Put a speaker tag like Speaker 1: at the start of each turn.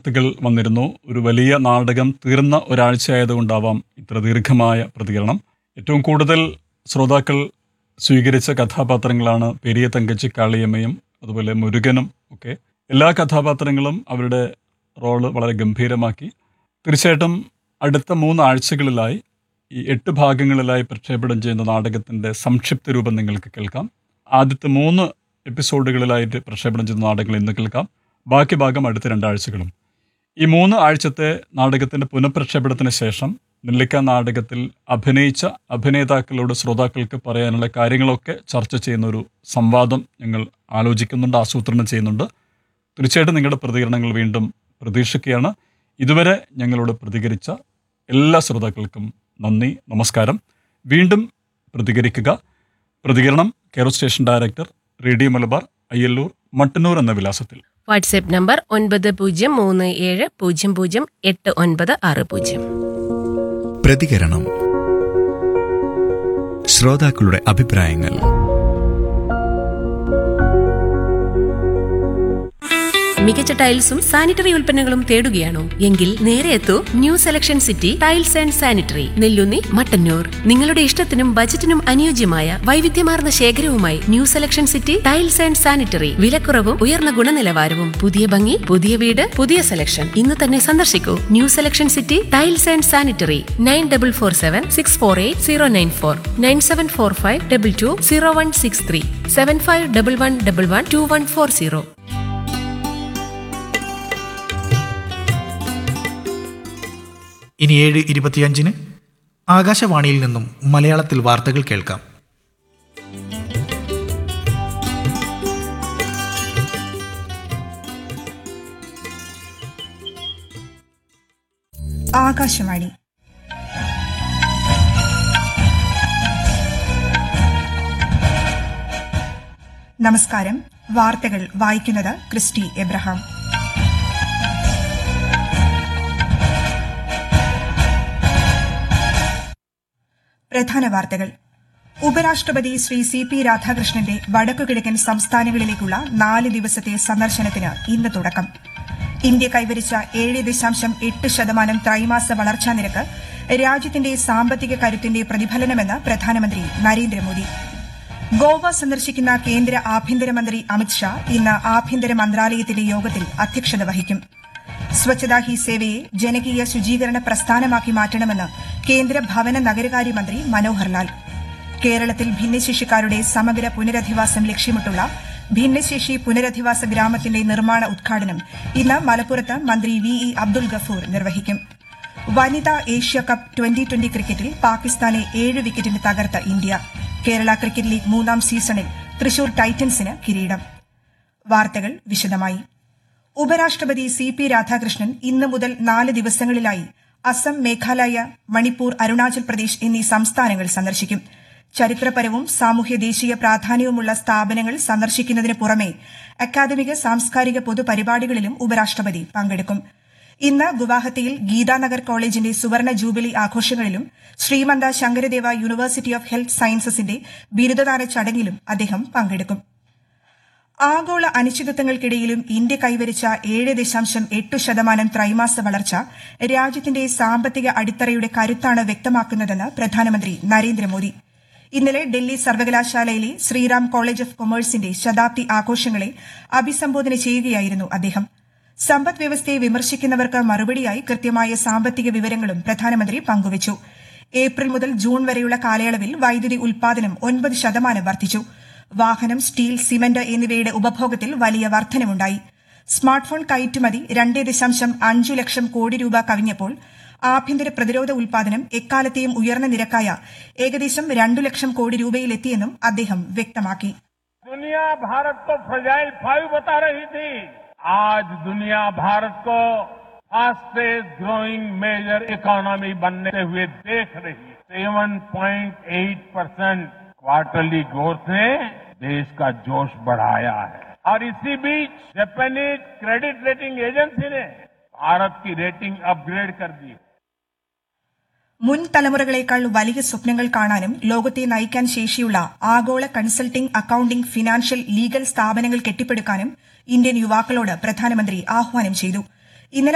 Speaker 1: കത്തുകൾ വന്നിരുന്നു ഒരു വലിയ നാടകം തീർന്ന ഒരാഴ്ചയായതുകൊണ്ടാവാം ഇത്ര ദീർഘമായ പ്രതികരണം ഏറ്റവും കൂടുതൽ ശ്രോതാക്കൾ സ്വീകരിച്ച കഥാപാത്രങ്ങളാണ് പെരിയ തങ്കച്ചി കാളിയമ്മയും അതുപോലെ മുരുകനും ഒക്കെ എല്ലാ കഥാപാത്രങ്ങളും അവരുടെ റോള് വളരെ ഗംഭീരമാക്കി തീർച്ചയായിട്ടും അടുത്ത മൂന്ന് ആഴ്ചകളിലായി ഈ എട്ട് ഭാഗങ്ങളിലായി പ്രക്ഷേപണം ചെയ്യുന്ന നാടകത്തിൻ്റെ സംക്ഷിപ്ത രൂപം നിങ്ങൾക്ക് കേൾക്കാം ആദ്യത്തെ മൂന്ന് എപ്പിസോഡുകളിലായിട്ട് പ്രക്ഷേപണം ചെയ്യുന്ന നാടകങ്ങൾ ഇന്ന് കേൾക്കാം ബാക്കി ഭാഗം അടുത്ത രണ്ടാഴ്ചകളും ഈ മൂന്ന് ആഴ്ചത്തെ നാടകത്തിൻ്റെ പുനഃപ്രക്ഷേപണത്തിന് ശേഷം നെല്ലിക്ക നാടകത്തിൽ അഭിനയിച്ച അഭിനേതാക്കളോട് ശ്രോതാക്കൾക്ക് പറയാനുള്ള കാര്യങ്ങളൊക്കെ ചർച്ച ചെയ്യുന്ന ഒരു സംവാദം ഞങ്ങൾ ആലോചിക്കുന്നുണ്ട് ആസൂത്രണം ചെയ്യുന്നുണ്ട് തീർച്ചയായിട്ടും നിങ്ങളുടെ പ്രതികരണങ്ങൾ വീണ്ടും പ്രതീക്ഷിക്കുകയാണ് ഇതുവരെ ഞങ്ങളോട് പ്രതികരിച്ച എല്ലാ ശ്രോതാക്കൾക്കും നന്ദി നമസ്കാരം വീണ്ടും പ്രതികരിക്കുക പ്രതികരണം care station director radio Malabar Ayyallur Mattannur എന്ന വിലാസത്തിൽ
Speaker 2: വാട്സ്ആപ്പ് നമ്പർ ഒൻപത് പൂജ്യം മൂന്ന് ഏഴ് പൂജ്യം പൂജ്യം എട്ട് ഒൻപത് ആറ് പൂജ്യം
Speaker 3: പ്രതികരണം ശ്രോതാക്കളുടെ അഭിപ്രായങ്ങൾ
Speaker 2: മികച്ച ടൈൽസും സാനിറ്ററി ഉൽപ്പന്നങ്ങളും തേടുകയാണോ എങ്കിൽ നേരെ എത്തൂ new selection city tiles and sanitary Nellunni Mattannur നിങ്ങളുടെ ഇഷ്ടത്തിനും ബജറ്റിനും അനുയോജ്യമായ വൈവിധ്യമാർന്ന ശേഖരവുമായി new selection city tiles and sanitary വിലക്കുറവും ഉയർന്ന ഗുണനിലവാരവും പുതിയ ഭംഗി പുതിയ വീട് പുതിയ സെലക്ഷൻ ഇന്ന് തന്നെ സന്ദർശിക്കൂ new selection city tiles and sanitary nine double four seven six four eight zero nine four nine seven four five double two zero one six three seven five double one double one two one four zero
Speaker 4: ഇനി ഏഴ് ഇരുപത്തിയഞ്ചിന് ആകാശവാണിയിൽ നിന്നും മലയാളത്തിൽ വാർത്തകൾ കേൾക്കാം
Speaker 5: ആകാശവാണി നമസ്കാരം വാർത്തകൾ വായിക്കുന്നത് ക്രിസ്റ്റി എബ്രഹാം പ്രധാന വാർത്തകൾ ഉപരാഷ്ട്രപതി ശ്രീ സി പി രാധാകൃഷ്ണന്റെ വടക്കുകിഴക്കൻ സംസ്ഥാനങ്ങളിലേക്കുള്ള നാല് ദിവസത്തെ സന്ദർശനത്തിന് ഇന്ന് തുടക്കം ഇന്ത്യ കൈവരിച്ച ഏഴ് ദശാംശം എട്ട് ശതമാനം ത്രൈമാസ വളർച്ചാ നിരക്ക് രാജ്യത്തിന്റെ സാമ്പത്തിക കരുത്തിന്റെ പ്രതിഫലനമെന്ന് പ്രധാനമന്ത്രി നരേന്ദ്രമോദി ഗോവ സന്ദർശിക്കുന്ന കേന്ദ്ര ആഭ്യന്തരമന്ത്രി അമിത്ഷാ ഇന്ന് ആഭ്യന്തര മന്ത്രാലയത്തിന്റെ യോഗത്തിൽ അധ്യക്ഷത വഹിക്കും സ്വച്ഛതാ ഹി സേവയെ ജനകീയ ശുചീകരണ പ്രസ്ഥാനമാക്കി മാറ്റണമെന്ന് കേന്ദ്ര ഭവന നഗരകാര്യമന്ത്രി മനോഹർ ലാൽ കേരളത്തിൽ ഭിന്നശേഷിക്കാരുടെ സമഗ്ര പുനരധിവാസം ലക്ഷ്യമിട്ടുള്ള ഭിന്നശേഷി പുനരധിവാസ ഗ്രാമത്തിന്റെ നിർമ്മാണ ഉദ്ഘാടനം ഇന്ന് മലപ്പുറത്ത് മന്ത്രി വി ഇ അബ്ദുൽ ഗഫൂർ നിർവഹിക്കും വനിതാ ഏഷ്യ കപ്പ് ട്വന്റി ട്വന്റി ക്രിക്കറ്റിൽ പാകിസ്ഥാനെ ഏഴ് വിക്കറ്റിന് തകർത്ത ഇന്ത്യ കേരള ക്രിക്കറ്റ് ലീഗ് മൂന്നാം സീസണിൽ തൃശൂർ ടൈറ്റൻസിന് കിരീടം വാർത്തകൾ വിശദമായി ഉപരാഷ്ട്രപതി സി പി രാധാകൃഷ്ണൻ ഇന്ന് മുതൽ നാല് ദിവസങ്ങളിലായി അസം മേഘാലയ മണിപ്പൂർ അരുണാചൽ പ്രദേശ് എന്നീ സംസ്ഥാനങ്ങൾ സന്ദർശിക്കും ചരിത്രപരവും സാമൂഹ്യ ദേശീയ പ്രാധാന്യവുമുള്ള സ്ഥാപനങ്ങൾ സന്ദർശിക്കുന്നതിന് പുറമെ അക്കാദമിക സാംസ്കാരിക പൊതുപരിപാടികളിലും ഉപരാഷ്ട്രപതി പങ്കെടുക്കും ഇന്ന് ഗുവാഹത്തിയിൽ ഗീതാനഗർ കോളേജിന്റെ സുവർണ ജൂബിലി ആഘോഷങ്ങളിലും Srimanta Sankaradeva university of health സയൻസസിന്റെ ബിരുദദാന ചടങ്ങിലും അദ്ദേഹം പങ്കെടുക്കും ആഗോള അനിശ്ചിതത്വങ്ങൾക്കിടയിലും ഇന്ത്യ കൈവരിച്ച ഏഴ് ദശാംശം എട്ട് ശതമാനം ത്രൈമാസ വളർച്ച രാജ്യത്തിന്റെ സാമ്പത്തിക അടിത്തറയുടെ കരുത്താണ് വ്യക്തമാക്കുന്നതെന്ന് പ്രധാനമന്ത്രി നരേന്ദ്രമോദി ഇന്നലെ ഡൽഹി സർവകലാശാലയിലെ ശ്രീറാം കോളേജ് ഓഫ് കൊമേഴ്സിന്റെ ശതാബ്ദി ആഘോഷങ്ങളെ അഭിസംബോധന ചെയ്യുകയായിരുന്നു അദ്ദേഹം സമ്പദ് വ്യവസ്ഥയെ വിമർശിക്കുന്നവർക്ക് മറുപടിയായി കൃത്യമായ സാമ്പത്തിക വിവരങ്ങളും പ്രധാനമന്ത്രി പങ്കുവച്ചു ഏപ്രിൽ മുതൽ ജൂൺ വരെയുള്ള കാലയളവിൽ വൈദ്യുതി ഉൽപാദനം ഒൻപത് ശതമാനം വർദ്ധിച്ചു വാഹനം സ്റ്റീൽ സിമന്റ് എന്നിവയുടെ ഉപഭോഗത്തിൽ വലിയ വർധനമുണ്ടായി സ്മാർട്ട് ഫോൺ കയറ്റുമതി രണ്ടേ ദശാംശം അഞ്ചു ലക്ഷം കോടി രൂപ കവിഞ്ഞപ്പോൾ ആഭ്യന്തര പ്രതിരോധ ഉൽപാദനം എക്കാലത്തെയും ഉയർന്ന നിരക്കായ ഏകദേശം രണ്ടു ലക്ഷം കോടി രൂപയിലെത്തിയെന്നും അദ്ദേഹം വ്യക്തമാക്കി
Speaker 6: दुनिया भारत को फ्रजाइल फाइव बता रही थी आज दुनिया भारत को फास्टेस्ट ग्रोइंग मेजर इकोनॉमी बनने हुए देख रही है 7.8 परसेंट क्वार्टरली ग्रोथ ने देश का जोश बढ़ाया है और इसी बीच जापानीज क्रेडिट रेटिंग एजेंसी ने भारत की रेटिंग अपग्रेड कर दी है
Speaker 5: മുൻ തലമുറകളേക്കാൾ വലിയ സ്വപ്നങ്ങൾ കാണാനും ലോകത്തെ നയിക്കാൻ ശേഷിയുള്ള ആഗോള കൺസൾട്ടിംഗ് അക്കൌണ്ടിംഗ് ഫിനാൻഷ്യൽ ലീഗൽ സ്ഥാപനങ്ങൾ കെട്ടിപ്പടുക്കാനും ഇന്ത്യൻ യുവാക്കളോട് പ്രധാനമന്ത്രി ആഹ്വാനം ചെയ്തു ഇന്നലെ